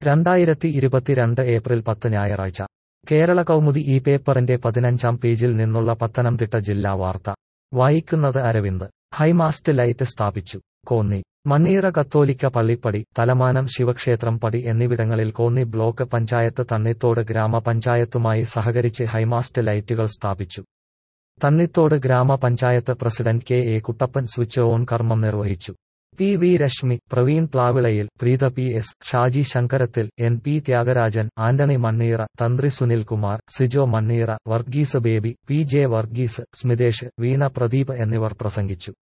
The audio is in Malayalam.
രണ്ടായിരത്തി ഇരുപത്തിരണ്ട് ഏപ്രിൽ പത്ത് ഞായറാഴ്ച കേരള കൗമുദി ഈ പേപ്പറിന്റെ പതിനഞ്ചാം പേജിൽ നിന്നുള്ള പത്തനംതിട്ട ജില്ലാ വാർത്ത വായിക്കുന്നത് അരവിന്ദ് ഹൈമാസ്റ്റ് ലൈറ്റ് സ്ഥാപിച്ചു കോന്നി മണ്ണീറ കത്തോലിക്ക പള്ളിപ്പടി തലമാനം ശിവക്ഷേത്രം പടി എന്നിവിടങ്ങളിൽ കോന്നി ബ്ലോക്ക് പഞ്ചായത്ത് തണ്ണിത്തോട് ഗ്രാമപഞ്ചായത്തുമായി സഹകരിച്ച് ഹൈമാസ്റ്റ് ലൈറ്റുകൾ സ്ഥാപിച്ചു തണ്ണിത്തോട് ഗ്രാമപഞ്ചായത്ത് president K A Kuttappan switch on കർമ്മം നിർവഹിച്ചു P V Reshmi Praveen Plavilayil Preetha P S Shaji Sankarathil N P Thyagarajan Antony Manneera Thanthri Sunilkumar Sijo Manneera Varghese Baby P J Varghese Smithesh Veena Pradeep എന്നിവർ പ്രസംഗിച്ചു